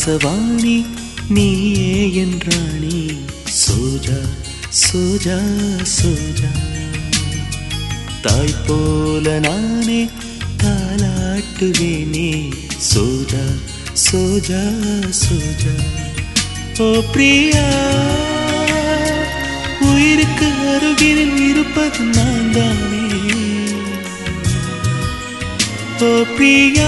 ஆகாசவாணி நீயே என்றாணி சோஜா சோஜா சோஜா தாய் போல நானே தாலாட்டுவேனே சோஜா சோஜா சோஜா ஓ பிரியா உயிருக்கு அருகில் இருப்பது நான் தானே ஓ பிரியா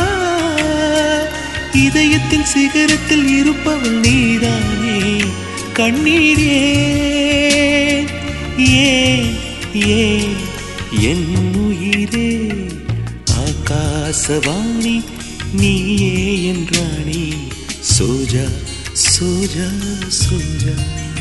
இதயத்தின் சிகரத்தில் இருப்பவள் நீதானே கண்ணீர் ஏன் ஏன் ஏன் என் உயிரே ஆகாசவாணி நீயே என்றாணி சோஜா சோஜா சோஜா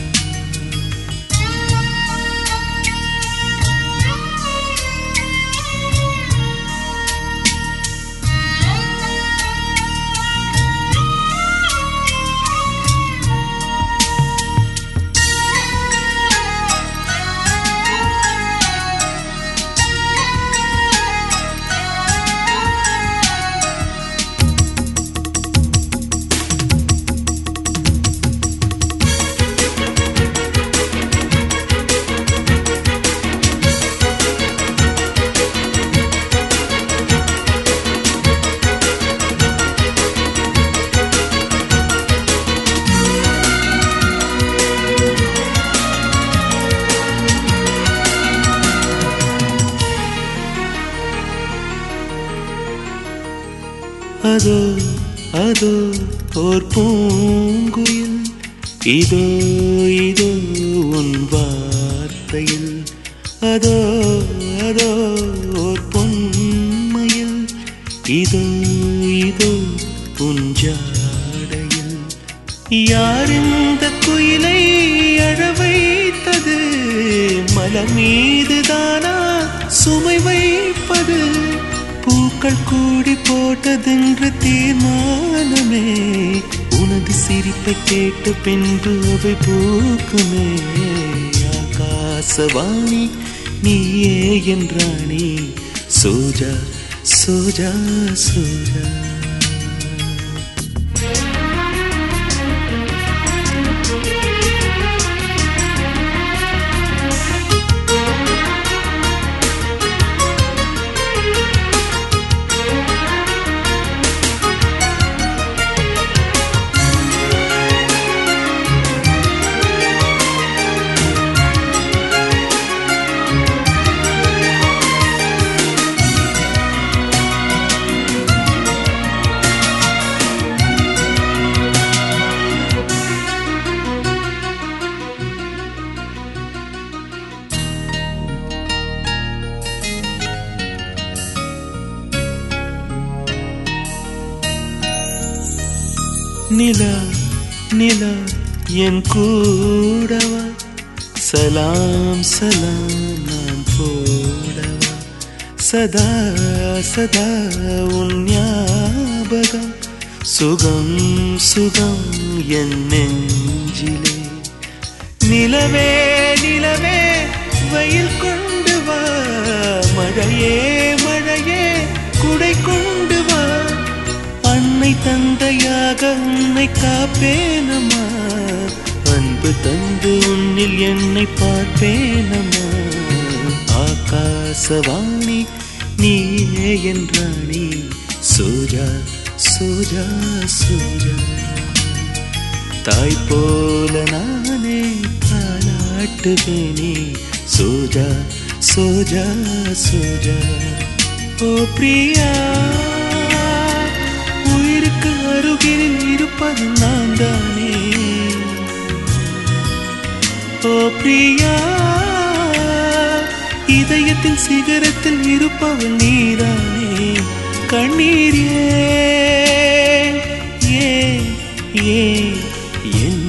அதோ அதோ ஓர் பூங்குயில் இதோ இதோ உன் வார்த்தையில் அதோ அதோ ஓர் பொன்மையில் இதோ இதோ உன் ஜாடையில் யார் இந்த குயிலை அழ வைத்தது மலர் மீதுதானா சுமை வைப்பது பூக்கள் கூடி போட்டதென்று தீர்மானமே உனது சிரிப்பை கேட்டு பின்பு அவை பூக்குமே ஆகாசவாணி நீயே என்றாணி சோஜா சோஜா சோஜா நிலா நிலா என் கூடவா சலாம் சலாம் நான் போடவா சதா சதா உன் ஞாபகம் சுகம் சுகம் என் நெஞ்சிலே நிலவே நிலவே வெயில் கொண்டு வா மழையே மழையே குடை கொண்டு வா அன்னை தந்தையாக உன்னை காப்பேனம்மா அன்பு தந்து உன்னில் என்னை பார்ப்பேனம்மா ஆகாசவாணி நீயே என்றாணி சோஜா சோஜா சோஜா தாய் போல நானே தாலாட்டுவேனே சோஜா சோஜா சோஜா ஓ பிரியா உயிருக்கு அருகில் இருப்பது நான் தானே ஓ பிரியா இதயத்தின் சிகரத்தில் இருப்பவள் நீதானே கண்ணீர் ஏன் ஏன் ஏன் என்